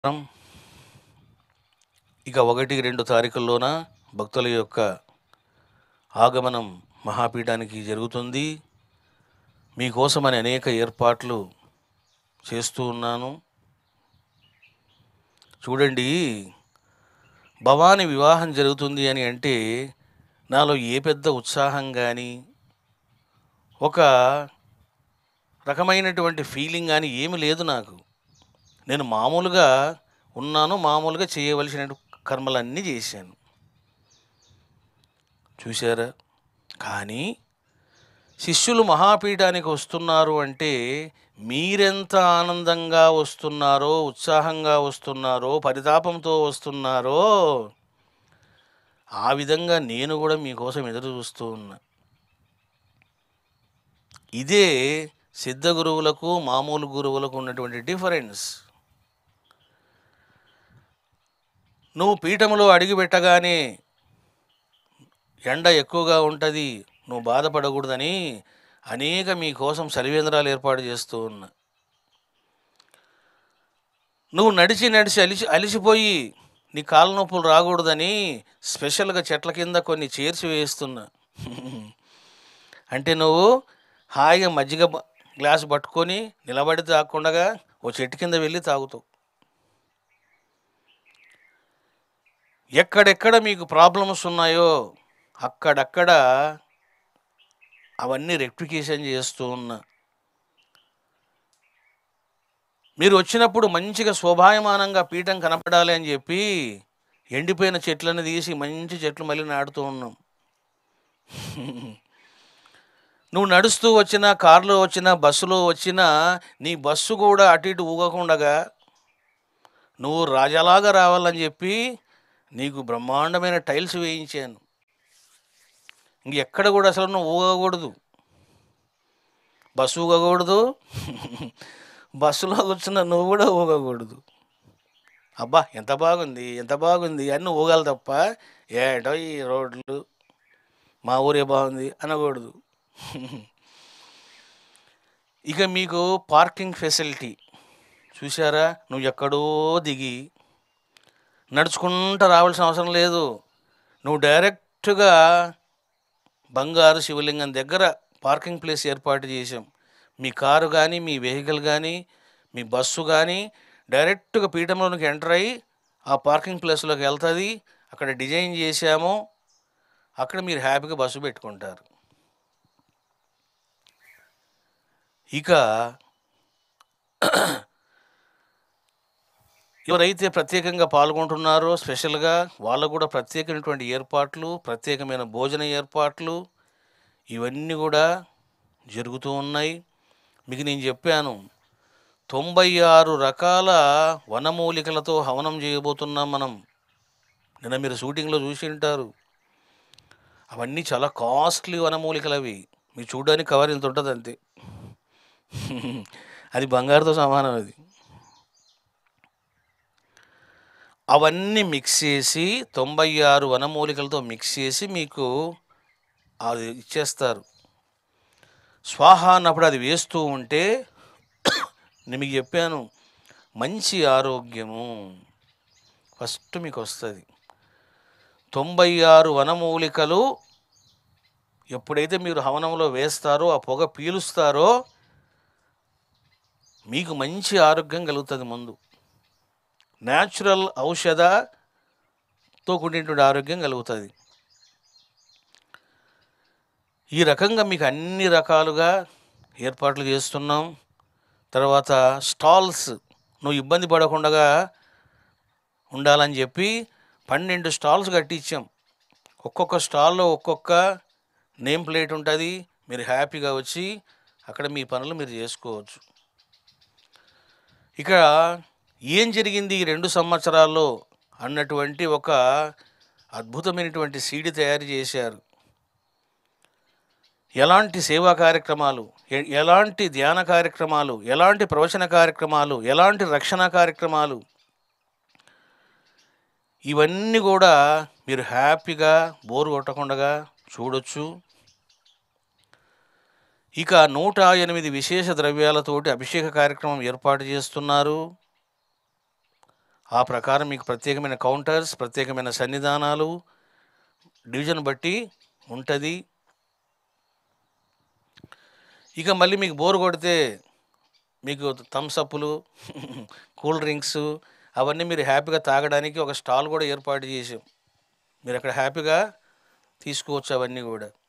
నమస్కారం ఇక ఒకటి రెండు తారీఖుల్లోన భక్తుల యొక్క ఆగమనం మహాపీఠానికి జరుగుతుంది మీకోసమని అనేక ఏర్పాట్లు చేస్తూ ఉన్నాను చూడండి భవాని వివాహం జరుగుతుంది అని అంటే నాలో ఏ పెద్ద ఉత్సాహం కానీ ఒక రకమైనటువంటి ఫీలింగ్ కానీ ఏమి లేదు నాకు నేను మామూలుగా ఉన్నాను మామూలుగా చేయవలసిన కర్మలన్నీ చేశాను చూశారా కానీ శిష్యులు మహాపీఠానికి వస్తున్నారు అంటే మీరెంత ఆనందంగా వస్తున్నారో ఉత్సాహంగా వస్తున్నారో పరితాపంతో వస్తున్నారో ఆ విధంగా నేను కూడా మీకోసం ఎదురు చూస్తూ ఉన్నా ఇదే సిద్ధ గురువులకు మామూలు గురువులకు ఉన్నటువంటి డిఫరెన్స్ నువ్వు పీఠములో అడిగి పెట్టగానే ఎండ ఎక్కువగా ఉంటుంది నువ్వు బాధపడకూడదని అనేక మీకోసం సలివేంద్రాలు ఏర్పాటు చేస్తూ ఉన్నా నువ్వు నడిచి నడిచి అలిసి అలిసిపోయి నీ కాళ్ళ నొప్పులు రాకూడదని స్పెషల్గా చెట్ల కింద కొన్ని చేర్చి వేస్తున్నా అంటే నువ్వు హాయిగా మజ్జిగ బ- గ్లాస్ పట్టుకొని నిలబడి తాగకుండా ఓ చెట్టు కింద వెళ్ళి తాగుతావు ఎక్కడెక్కడ మీకు ప్రాబ్లమ్స్ ఉన్నాయో అక్కడక్కడ అవన్నీ రెక్టిఫికేషన్ చేస్తూ ఉన్నా మీరు వచ్చినప్పుడు మంచిగా శోభాయమానంగా పీఠం కనపడాలి అని చెప్పి ఎండిపోయిన చెట్లను తీసి మంచి చెట్లు మళ్ళీ నాటుతూ ఉన్నాం నువ్వు నడుస్తూ వచ్చినా కారులో వచ్చినా బస్సులో వచ్చినా నీ బస్సు కూడా అటు ఇటు ఊగకుండగా నువ్వు రాజాలాగా రావాలని చెప్పి నీకు బ్రహ్మాండమైన టైల్స్ వేయించాను ఇంక ఎక్కడ కూడా అసలు నువ్వు ఊగకూడదు బస్సు ఊగకూడదు బస్సులో కూర్చున్న నువ్వు కూడా ఊగకూడదు అబ్బా ఎంత బాగుంది ఎంత బాగుంది అన్నీ ఊగాలి తప్ప ఏటో ఈ రోడ్లు మా ఊరే బాగుంది అనకూడదు ఇక మీకు పార్కింగ్ ఫెసిలిటీ చూసారా నువ్వు ఎక్కడో దిగి నడుచుకుంటూ రావాల్సిన అవసరం లేదు నువ్వు డైరెక్ట్గా బంగారు శివలింగం దగ్గర పార్కింగ్ ప్లేస్ ఏర్పాటు చేసాం మీ కారు కానీ మీ వెహికల్ కానీ మీ బస్సు కానీ డైరెక్ట్గా పీఠంలోనికి ఎంటర్ అయ్యి ఆ పార్కింగ్ ప్లేస్లోకి వెళ్తుంది అక్కడ డిజైన్ చేశాము అక్కడ మీరు హ్యాపీగా బస్సు పెట్టుకుంటారు ఇక ఎవరైతే ప్రత్యేకంగా పాల్గొంటున్నారో స్పెషల్గా వాళ్ళకు కూడా ప్రత్యేకమైనటువంటి ఏర్పాట్లు ప్రత్యేకమైన భోజన ఏర్పాట్లు ఇవన్నీ కూడా జరుగుతూ ఉన్నాయి మీకు నేను చెప్పాను తొంభై ఆరు రకాల వనమూలికలతో హవనం చేయబోతున్నాం మనం నిన్న మీరు షూటింగ్లో చూసి ఉంటారు అవన్నీ చాలా కాస్ట్లీ వనమూలికలు అవి మీరు చూడడానికి కవర్ ఇంత ఉంటుంది అంతే అది బంగారుతో సమానం అది అవన్నీ మిక్స్ చేసి తొంభై ఆరు వనమూలికలతో మిక్స్ చేసి మీకు అది ఇచ్చేస్తారు స్వాహ అన్నప్పుడు అది వేస్తూ ఉంటే నేను మీకు చెప్పాను మంచి ఆరోగ్యము ఫస్ట్ మీకు వస్తుంది తొంభై ఆరు వనమూలికలు ఎప్పుడైతే మీరు హవనంలో వేస్తారో ఆ పొగ పీలుస్తారో మీకు మంచి ఆరోగ్యం కలుగుతుంది ముందు న్యాచురల్ ఔషధతో కూడినటువంటి ఆరోగ్యం కలుగుతుంది ఈ రకంగా మీకు అన్ని రకాలుగా ఏర్పాట్లు చేస్తున్నాం తర్వాత స్టాల్స్ నువ్వు ఇబ్బంది పడకుండా ఉండాలని చెప్పి పన్నెండు స్టాల్స్ కట్టించాం ఒక్కొక్క స్టాల్లో ఒక్కొక్క నేమ్ ప్లేట్ ఉంటుంది మీరు హ్యాపీగా వచ్చి అక్కడ మీ పనులు మీరు చేసుకోవచ్చు ఇక ఏం జరిగింది ఈ రెండు సంవత్సరాల్లో అన్నటువంటి ఒక అద్భుతమైనటువంటి సీడీ తయారు చేశారు ఎలాంటి సేవా కార్యక్రమాలు ఎ- ఎలాంటి ధ్యాన కార్యక్రమాలు ఎలాంటి ప్రవచన కార్యక్రమాలు ఎలాంటి రక్షణ కార్యక్రమాలు ఇవన్నీ కూడా మీరు హ్యాపీగా బోరు కొట్టకుండా చూడొచ్చు ఇక నూట ఎనిమిది విశేష ద్రవ్యాలతోటి అభిషేక కార్యక్రమం ఏర్పాటు చేస్తున్నారు ఆ ప్రకారం మీకు ప్రత్యేకమైన కౌంటర్స్ ప్రత్యేకమైన సన్నిధానాలు డివిజన్ బట్టి ఉంటుంది ఇక మళ్ళీ మీకు బోర్ కొడితే మీకు థమ్సప్లు కూల్ డ్రింక్స్ అవన్నీ మీరు హ్యాపీగా తాగడానికి ఒక స్టాల్ కూడా ఏర్పాటు చేసాం మీరు అక్కడ హ్యాపీగా తీసుకోవచ్చు అవన్నీ కూడా